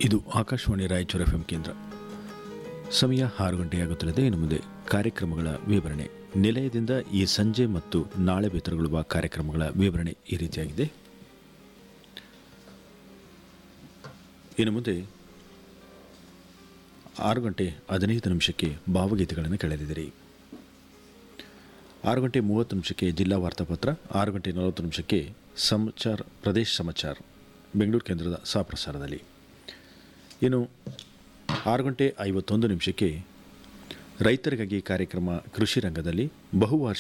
ಇದು ಆಕಾಶವಾಣಿ ರಾಯಚೂರು ಎಫ್ ಕೇಂದ್ರ ಸಮಯ ಆರು ಗಂಟೆಯಾಗುತ್ತಿದೆ ಇನ್ನು ಮುಂದೆ ಕಾರ್ಯಕ್ರಮಗಳ ವಿವರಣೆ ನಿಲಯದಿಂದ ಈ ಸಂಜೆ ಮತ್ತು ನಾಳೆ ಬಿತ್ತರಗೊಳ್ಳುವ ಕಾರ್ಯಕ್ರಮಗಳ ವಿವರಣೆ ಈ ರೀತಿಯಾಗಿದೆ ಇನ್ನು ಮುಂದೆ ಆರು ಗಂಟೆ ಹದಿನೈದು ನಿಮಿಷಕ್ಕೆ ಭಾವಗೀತೆಗಳನ್ನು ಕೇಳಲಿದ್ದೀರಿ ಆರು ಗಂಟೆ ಮೂವತ್ತು ನಿಮಿಷಕ್ಕೆ ಜಿಲ್ಲಾ ವಾರ್ತಾಪತ್ರ ಆರು ಗಂಟೆ ನಲವತ್ತು ನಿಮಿಷಕ್ಕೆ ಸಮಾಚಾರ ಪ್ರದೇಶ ಸಮಾಚಾರ ಬೆಂಗಳೂರು ಕೇಂದ್ರದ ಸಾಪ್ರಸಾರದಲ್ಲಿ ಇನ್ನು ಆರು ಗಂಟೆ ಐವತ್ತೊಂದು ನಿಮಿಷಕ್ಕೆ ರೈತರಿಗಾಗಿ ಕಾರ್ಯಕ್ರಮ ಕೃಷಿ ರಂಗದಲ್ಲಿ ಬಹುವಾರ್ಷಿಕ